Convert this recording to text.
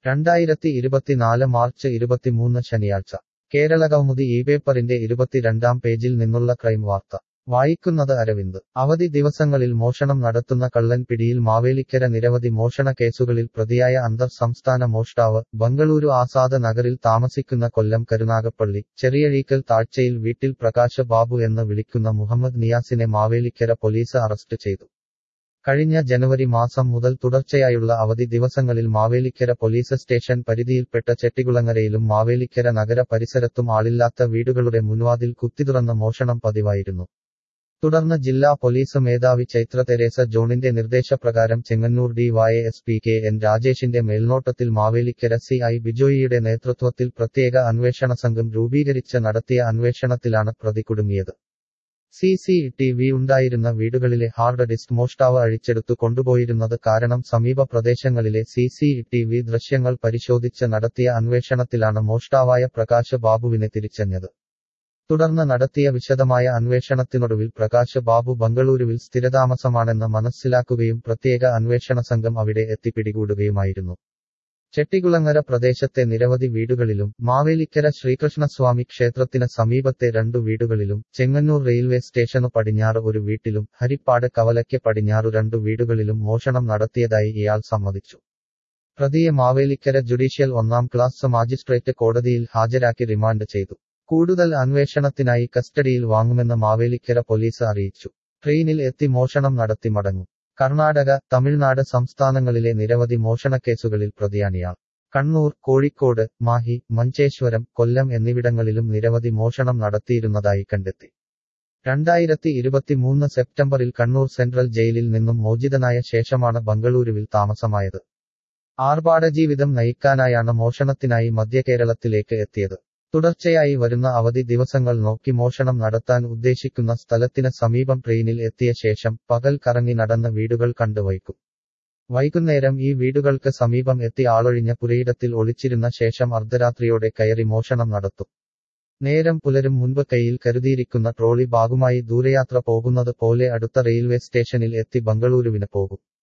രണ്ടായിരത്തി ഇരുപത്തിനാല് മാർച്ച് ഇരുപത്തിമൂന്ന് ശനിയാഴ്ച കേരളകൗമുദി ഈ പേപ്പറിന്റെ ഇരുപത്തിരണ്ടാം പേജിൽ നിന്നുള്ള ക്രൈം വാർത്ത വായിക്കുന്നത് അരവിന്ദ് അവധി ദിവസങ്ങളിൽ മോഷണം നടത്തുന്ന കള്ളൻ പിടിയിൽ മാവേലിക്കര നിരവധി മോഷണ കേസുകളിൽ പ്രതിയായ അന്തർ സംസ്ഥാന മോഷ്ടാവ് ബംഗളൂരു ആസാദ നഗറിൽ താമസിക്കുന്ന കൊല്ലം കരുനാഗപ്പള്ളി ചെറിയഴീക്കൽ താഴ്ചയിൽ വീട്ടിൽ പ്രകാശ ബാബു എന്ന് വിളിക്കുന്ന മുഹമ്മദ് നിയാസിനെ മാവേലിക്കര പോലീസ് അറസ്റ്റ് ചെയ്തു കഴിഞ്ഞ ജനുവരി മാസം മുതൽ തുടർച്ചയായുള്ള അവധി ദിവസങ്ങളിൽ മാവേലിക്കര പോലീസ് സ്റ്റേഷൻ പരിധിയിൽപ്പെട്ട ചെട്ടികുളങ്ങരയിലും മാവേലിക്കര നഗര പരിസരത്തും ആളില്ലാത്ത വീടുകളുടെ മുൻവാതിൽ കുത്തിതുറന്ന് മോഷണം പതിവായിരുന്നു തുടർന്ന് ജില്ലാ പോലീസ് മേധാവി ചൈത്ര തെരേസ ജോണിന്റെ നിർദ്ദേശപ്രകാരം Chengannur D Y S P K N രാജേഷിന്റെ മേൽനോട്ടത്തിൽ മാവേലിക്കര സി ഐ ബിജോയിയുടെ നേതൃത്വത്തിൽ പ്രത്യേക അന്വേഷണ സംഘം രൂപീകരിച്ച് നടത്തിയ അന്വേഷണത്തിലാണ് പ്രതി കുടുങ്ങിയത് സി സി ടി വി ഉണ്ടായിരുന്ന വീടുകളിലെ ഹാർഡ് ഡിസ്ക് മോഷ്ടാവ് അഴിച്ചെടുത്തു കൊണ്ടുപോയിരുന്നത് കാരണം സമീപ പ്രദേശങ്ങളിലെ സി സി ടി വി ദൃശ്യങ്ങൾ പരിശോധിച്ച് നടത്തിയ അന്വേഷണത്തിലാണ് മോഷ്ടാവായ പ്രകാശ് ബാബുവിനെ തിരിച്ചറിഞ്ഞത് തുടർന്ന് നടത്തിയ വിശദമായ അന്വേഷണത്തിനൊടുവിൽ പ്രകാശ് ബാബു ബംഗളൂരുവിൽ സ്ഥിരതാമസമാണെന്ന് മനസ്സിലാക്കുകയും പ്രത്യേക അന്വേഷണ സംഘം അവിടെ എത്തി പിടികൂടുകയുമായിരുന്നു ചെട്ടികുളങ്ങര പ്രദേശത്തെ നിരവധി വീടുകളിലും മാവേലിക്കര ശ്രീകൃഷ്ണസ്വാമി ക്ഷേത്രത്തിന് സമീപത്തെ രണ്ടു വീടുകളിലും ചെങ്ങന്നൂർ റെയിൽവേ സ്റ്റേഷനു പടിഞ്ഞാറ് ഒരു വീട്ടിലും ഹരിപ്പാട് കവലയ്ക്ക് പടിഞ്ഞാറു രണ്ടു വീടുകളിലും മോഷണം നടത്തിയതായി ഇയാൾ സമ്മതിച്ചു പ്രതിയെ മാവേലിക്കര ജുഡീഷ്യൽ ഒന്നാം ക്ലാസ് മാജിസ്ട്രേറ്റ് കോടതിയിൽ ഹാജരാക്കി റിമാൻഡ് ചെയ്തു കൂടുതൽ അന്വേഷണത്തിനായി കസ്റ്റഡിയിൽ വാങ്ങുമെന്ന് മാവേലിക്കര പോലീസ് അറിയിച്ചു ട്രെയിനിൽ എത്തി മോഷണം നടത്തി മടങ്ങും കർണാടക തമിഴ്നാട് സംസ്ഥാനങ്ങളിലെ നിരവധി മോഷണക്കേസുകളിൽ പ്രതിയാണിയാൾ കണ്ണൂർ കോഴിക്കോട് മാഹി മഞ്ചേശ്വരം കൊല്ലം എന്നിവിടങ്ങളിലും നിരവധി മോഷണം നടത്തിയിരുന്നതായി കണ്ടെത്തി രണ്ടായിരത്തി ഇരുപത്തിമൂന്ന് സെപ്റ്റംബറിൽ കണ്ണൂർ സെൻട്രൽ ജയിലിൽ നിന്നും മോചിതനായ ശേഷമാണ് ബംഗളൂരുവിൽ താമസമായത് ആർഭാട ജീവിതം നയിക്കാനായാണ് മോഷണത്തിനായി മധ്യകേരളത്തിലേക്ക് എത്തിയത് തുടർച്ചയായി വരുന്ന അവധി ദിവസങ്ങൾ നോക്കി മോഷണം നടത്താൻ ഉദ്ദേശിക്കുന്ന സ്ഥലത്തിന് സമീപം ട്രെയിനിൽ എത്തിയ ശേഷം പകൽ കറങ്ങി നടന്ന വീടുകൾ കണ്ടുവയ്ക്കും വൈകുന്നേരം ഈ വീടുകൾക്ക് സമീപം എത്തി ആളൊഴിഞ്ഞ പുരയിടത്തിൽ ഒളിച്ചിരുന്ന ശേഷം അർദ്ധരാത്രിയോടെ കയറി മോഷണം നടത്തും നേരം പുലരും മുൻപ് കയ്യിൽ കരുതിയിരിക്കുന്ന ട്രോളി ബാഗുമായി ദൂരയാത്ര പോകുന്നത് പോലെ അടുത്ത റെയിൽവേ സ്റ്റേഷനിൽ എത്തി ബംഗളൂരുവിന് പോകും